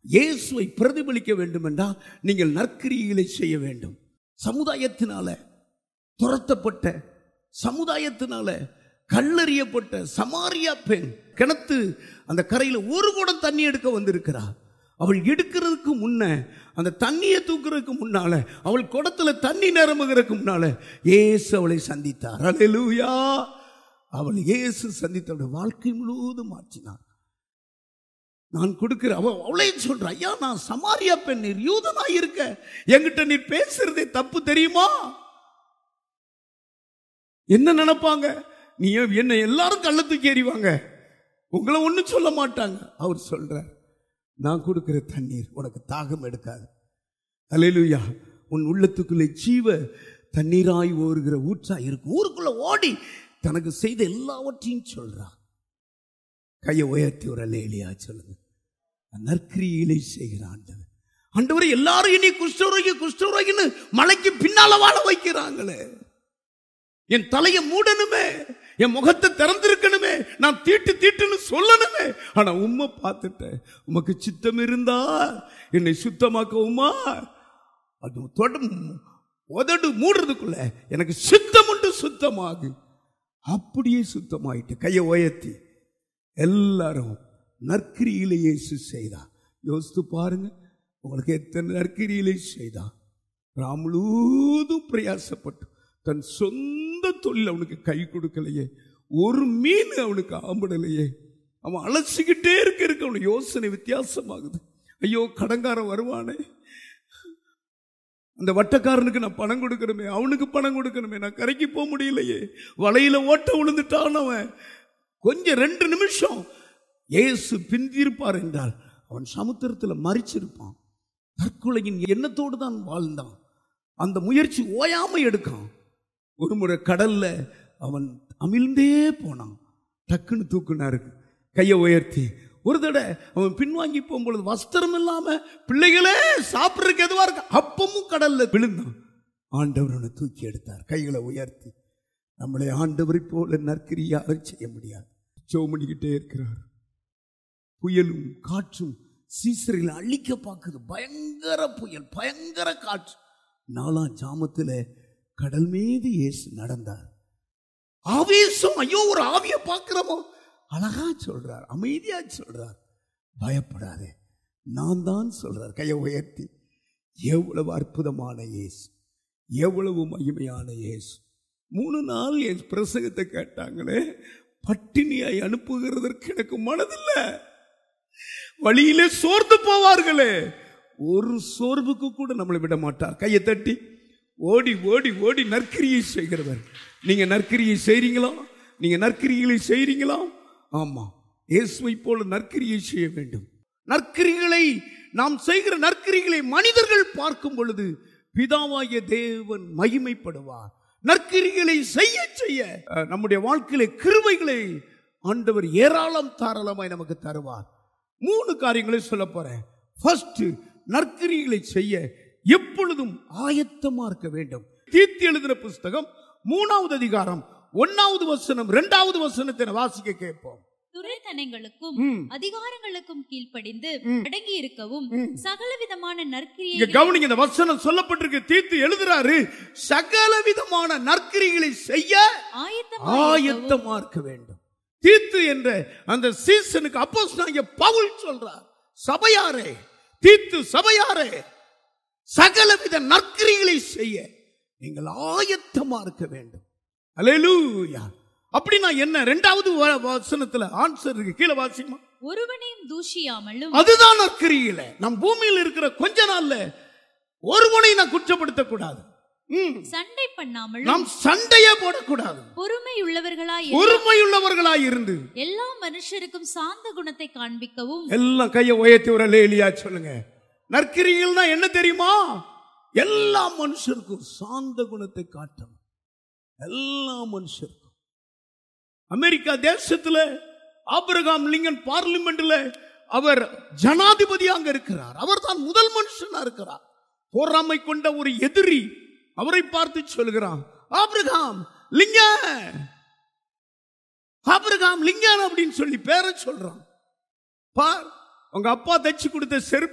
இயேசுவை பிரதிபலிக்க வேண்டும் என்றால் நீங்கள் நற்கிரிகளை செய்ய வேண்டும் சமுதாயத்தினால துரத்தப்பட்ட சமுதாயத்தினால கல்லறியப்பட்ட சமாரியா பெண் கிணத்து அந்த கரையில் ஒரு குடம் தண்ணி எடுக்க வந்திருக்கிறார் அவள் எடுக்கிறதுக்கு முன்ன அந்த தண்ணியை தூக்குறதுக்கு முன்னால அவள் குடத்துல தண்ணி நிரம்புகிறதுக்கு முன்னால இயேசு அவளை சந்தித்தார் அல்லேலூயா அவள் இயேசு சந்தித்தவளுடைய வாழ்க்கை முழுவதும் மாற்றினார் நான் கொடுக்கிற அவ அவளே சொல்ற ஐயா நான் சமாரியா பெண் நீர் யூதனா இருக்க என்கிட்ட நீர் பேசுறதே தப்பு தெரியுமா என்ன நினைப்பாங்க நீ என்ன எல்லாரும் கள்ள தூக்கி எறிவாங்க உங்களை ஒன்றும் சொல்ல மாட்டாங்க அவர் சொல்றார் நான் கொடுக்கிற தண்ணீர் உனக்கு தாகம் எடுக்காது அல்லேலூயா உன் உள்ளத்துக்குள்ளே ஜீவ தண்ணீராய் ஓடுகிற ஊற்றா இருக்கும் ஊருக்குள்ள ஓடி தனக்கு செய்த எல்லாவற்றையும் சொல்றா கையை உயர்த்தி ஒரு அல்லேலியா சொல்லுங்க நற்கிரியிலே செய்கிற ஆண்டவர் ஆண்டவரை எல்லாரும் இனி குஷ்டரோகி குஷ்டரோகின்னு மலைக்கு பின்னால வாழ வைக்கிறாங்களே என் தலையை மூடணுமே என் முகத்தை திறந்திருக்கணுமே நான் தீட்டு தீட்டுன்னு சொல்லணுமே ஆனா உம்மை பார்த்துட்டேன் உமக்கு சித்தம் இருந்தா என்னை சுத்தமாக்க உமா அது தொடும் உதடு மூடுறதுக்குள்ள எனக்கு சித்தம் உண்டு சுத்தமாகு அப்படியே சுத்தமாயிட்டு கையை உயர்த்தி எல்லாரும் நற்கிரியிலே இயேசு செய்தா யோசித்து பாருங்க உங்களுக்கு எத்தனை நற்கிரியிலே செய்தா ராம் முழுவதும் பிரயாசப்பட்டு தன் சொந்த தொழில் அவனுக்கு கை கொடுக்கலையே ஒரு மீன் அவனுக்கு ஆம்பிடலையே அவன் அலசிக்கிட்டே இருக்க இருக்க அவனுக்கு யோசனை வித்தியாசமாகுது ஐயோ கடங்காரன் வருவானே அந்த வட்டக்காரனுக்கு நான் பணம் கொடுக்கணுமே அவனுக்கு பணம் கொடுக்கணுமே நான் கரைக்கு போக முடியலையே வலையில ஓட்ட விழுந்துட்டான் அவன் கொஞ்சம் ரெண்டு நிமிஷம் இயேசு பிந்திருப்பார் என்றால் அவன் சமுத்திரத்தில் மறிச்சிருப்பான் தற்கொலையின் எண்ணத்தோடு தான் வாழ்ந்தான் அந்த முயற்சி ஓயாம எடுக்கான் ஒரு முறை கடல்ல அவன் அமிழ்ந்தே போனான் டக்குன்னு தூக்குனாரு கையை உயர்த்தி ஒரு தடவை அவன் பின்வாங்கி போகும்பொழுது வஸ்திரம் இல்லாம பிள்ளைகளே சாப்பிட்றதுக்கு எதுவா இருக்கு அப்பமும் கடல்ல விழுந்தான் ஆண்டவர் அவனை தூக்கி எடுத்தார் கைகளை உயர்த்தி நம்மளை ஆண்டவரை போல நற்கிரியாக செய்ய முடியாது ஜோ பண்ணிக்கிட்டே இருக்கிறார் புயலும் காற்றும் சீசரில் அழிக்க பார்க்குது பயங்கர புயல் பயங்கர காற்று நாலாம் ஜாமத்தில் கடல் மீது இயேசு நடந்தார் ஆவேசம் ஐயோ ஒரு ஆவிய பார்க்கிறோமோ அழகா சொல்றார் அமைதியா சொல்றார் பயப்படாதே நான் தான் சொல்றார் கையை உயர்த்தி எவ்வளவு அற்புதமான இயேசு எவ்வளவு மகிமையான இயேசு மூணு நாள் என் பிரசங்கத்தை கேட்டாங்களே பட்டினியாய் அனுப்புகிறதற்கு எனக்கு மனதில்லை வழியிலே சோர்ந்து போவார்களே ஒரு சோர்வுக்கு கூட நம்மளை விட மாட்டார் கையை தட்டி ஓடி ஓடி ஓடி நற்கிரியை செய்கிறவர் நீங்க நற்கிரியை செய்றீங்களா நீங்க நற்கிரிகளை செய்றீங்களா ஆமா இயேசுவை போல நற்கிரியை செய்ய வேண்டும் நற்கிரிகளை நாம் செய்கிற நற்கிரிகளை மனிதர்கள் பார்க்கும் பொழுது பிதாவாகிய தேவன் மகிமைப்படுவார் நற்கிரிகளை செய்ய செய்ய அஹ், நம்முடைய வாழ்க்கையிலே கிருபைகளை ஆண்டவர் ஏராளம் தாராளமாய் நமக்கு தருவார் மூணு காரியங்களை சொல்ல போறேன் ஃபர்ஸ்ட் நற்கிரிகளை செய்ய எப்பொழுதும் ஆயத்தமா இருக்க வேண்டும் தீர்த்தி எழுதின புஸ்தகம் மூணாவது அதிகாரம் ஒன்னாவது வசனம் இரண்டாவது வசனத்தை நான் வாசிக்க கேட்போம் துரைத்தனங்களுக்கும் ம். அதிகாரங்களுக்கும் கீழ்ப்படிந்து ம். அடங்கி இருக்கவும் சகலவிதமான இங்க நற்கிரியை கவனிங்க இந்த வசனம் சொல்லப்பட்டிருக்கு தீர்த்து எழுதுறாரு சகல விதமான நற்கிரிகளை செய்ய ஆயத்தமாய் ஆயத்தமா இருக்க வேண்டும் தீத்து என்ற அந்த சீசனுக்கு அப்போஸ் பவுல் சொல்றார் சபையாரே தீத்து சபையாரே சகலவித நற்கிரிகளை செய்ய நீங்கள் ஆயத்தமா இருக்க வேண்டும் அல்லேலூயா அப்படின்னா என்ன ரெண்டாவது வ- வசனத்துல ஆன்சர் இருக்கு கீழே வாசிமா ஒருவனையும் தூஷியாமலும் அதுதான் நற்கிரியில நம் பூமியில் இருக்கிற கொஞ்ச நாள்ல ஒருவனை நான் குற்றப்படுத்த கூடாது ம். சண்டை பண்ணாமலும் நாம் சண்டையே போடக்கூடாது பொறுமை உள்ளவர்களாய் பொறுமையுள்ளவர்களாய் இருந்து எல்லா மனுஷருக்கும் சாந்த குணத்தை காண்பிக்கவும் எல்லாம் கையை உயர்த்தி ஒரு லேலியா சொல்லுங்க நற்கிரிகள்னா என்ன தெரியுமா எல்லா மனுஷருக்கும் சாந்த குணத்தை காட்டணும் எல்லா மனுஷருக்கும் அமெரிக்கா தேசத்துல ஆபிரகாம் லிங்கன் பார்லிமெண்ட்ல அவர் ஜனாதிபதி அங்க இருக்கிறார் அவர் தான் முதல் மனுஷனா இருக்கிறார் பொறாமை கொண்ட ஒரு எதிரி அவரை பார்த்து சொல்கிறான் ஆபிரகாம் லிங்கன் ஆபிரகாம் லிங்கன் அப்படின்னு சொல்லி பேரை சொல்றான் பார் உங்க அப்பா தச்சு கொடுத்த செருப்பு